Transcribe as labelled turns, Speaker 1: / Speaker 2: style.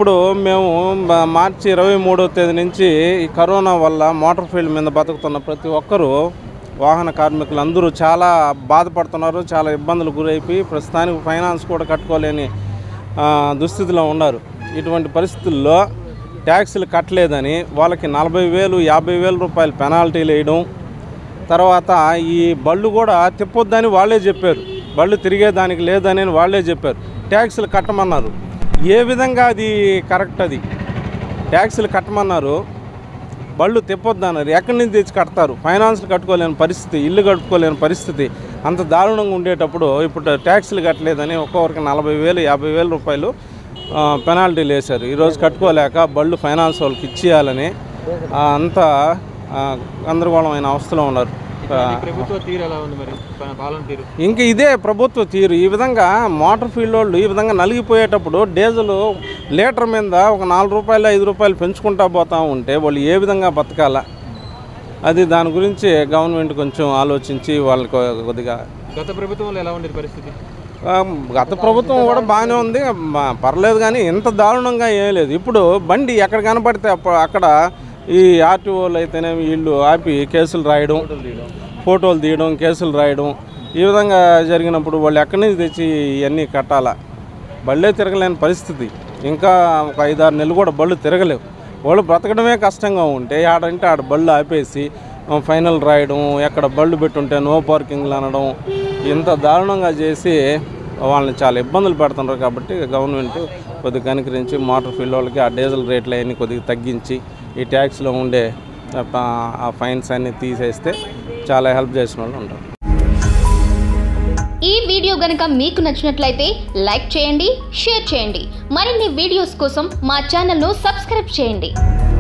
Speaker 1: ఇప్పుడు మేము మ- మార్చి ఇరవై మూడో తేదీ నుంచి ఈ కరోనా వల్ల మోటార్ ఫీల్డ్ మీద బతుకుతున్న ప్రతి ఒక్కరూ వాహన కార్మికులు అందరూ చాలా బాధపడుతున్నారు చాలా ఇబ్బందులు గురైపోయి ప్రస్తుతానికి ఫైనాన్స్ కూడా కట్టుకోలేని ఆ, దుస్థితిలో ఉన్నారు ఇటువంటి పరిస్థితుల్లో ట్యాక్సులు కట్టలేదని వాళ్ళకి నలభై వేలు యాభై వేల రూపాయలు పెనాల్టీలు వేయడం తర్వాత ఈ బళ్ళు కూడా తిప్పొద్దని వాళ్ళే చెప్పారు బళ్ళు తిరిగేదానికి లేదని వాళ్ళే చెప్పారు ట్యాక్సులు కట్టమన్నారు ఏ విధంగా అది కరెక్ట్ అది ట్యాక్సులు కట్టమన్నారు బళ్ళు తిప్పొద్దన్నారు ఎక్కడి నుంచి తెచ్చి కడతారు ఫైనాన్స్లు కట్టుకోలేని పరిస్థితి ఇల్లు కట్టుకోలేని పరిస్థితి అంత దారుణంగా ఉండేటప్పుడు ఇప్పుడు ట్యాక్సులు కట్టలేదని ఒక్కొక్కరికి నలభై వేలు యాభై వేల రూపాయలు ఆ, పెనాల్టీలు వేశారు ఈరోజు కట్టుకోలేక బళ్ళు ఫైనాన్స్ వాళ్ళకి ఇచ్చేయాలని ఆ, అంతా ఆ, గందరగోళమైన అవస్థలో ఉన్నారు ఆ,
Speaker 2: ప్రభుత్వ తీరు ఎలా ఉంది మరి పా- పాలన తీరు
Speaker 1: ఇంక ఇదే ప్రభుత్వ తీరు ఈ విధంగా మోటార్ ఫీల్డ్ వాళ్ళు ఈ విధంగా నలిగిపోయేటప్పుడు డీజిల్ లీటర్ మీద ఒక నాలుగు రూపాయలు ఐదు రూపాయలు పెంచుకుంటా పోతా ఉంటే వాళ్ళు ఏ విధంగా బతకాలా అది దాని గురించి గవర్నమెంట్ కొంచెం ఆలోచించి వాళ్ళకి కొద్దిగా
Speaker 2: గత ప్రభుత్వంలో ఎలా ఉండేది పరిస్థితి
Speaker 1: ఆ, గత ప్రభుత్వం కూడా బాగానే ఉంది మా- పర్లేదు కానీ ఇంత దారుణంగా ఏం లేదు ఇప్పుడు బండి ఎక్కడ కనపడితే అప్ప- అక్కడ ఈ ఆర్టీఓలు అయితేనేమి వీళ్ళు ఆపి కేసులు రాయడం ఫోటోలు తీయడం కేసులు రాయడం ఈ విధంగా జరిగినప్పుడు వాళ్ళు ఎక్కడి నుంచి తెచ్చి ఇవన్నీ కట్టాలా బళ్ళే తిరగలేని పరిస్థితి ఇంకా ఒక ఐదారు నెలలు కూడా బళ్ళు తిరగలేవు వాళ్ళు బ్రతకడమే కష్టంగా ఉంటే ఆడంటే ఆడ బళ్ళు ఆపేసి ఆ, ఫైనల్ రాయడం ఎక్కడ బళ్ళు పెట్టుంటే నో పార్కింగ్లు అనడం ఇంత దారుణంగా చేసి వాళ్ళని చాలా ఇబ్బందులు పెడుతున్నారు కాబట్టి గవర్నమెంట్ కొద్దిగా కనుకరించి మోటార్ ఫీల్డ్ వాళ్ళకి ఆ డీజిల్ రేట్లు అవన్నీ కొద్దిగా తగ్గించి ఈ ట్యాక్స్లో ఉండే ఆ, ఆ ఫైన్స్ అన్నీ తీసేస్తే చాలా హెల్ప్ చేసిన వాళ్ళు ఉంటారు
Speaker 3: ఈ వీడియో గనక మీకు నచ్చినట్లయితే లైక్ చేయండి షేర్ చేయండి మరిన్ని వీడియోస్ కోసం మా ఛానల్ను సబ్స్క్రైబ్ చేయండి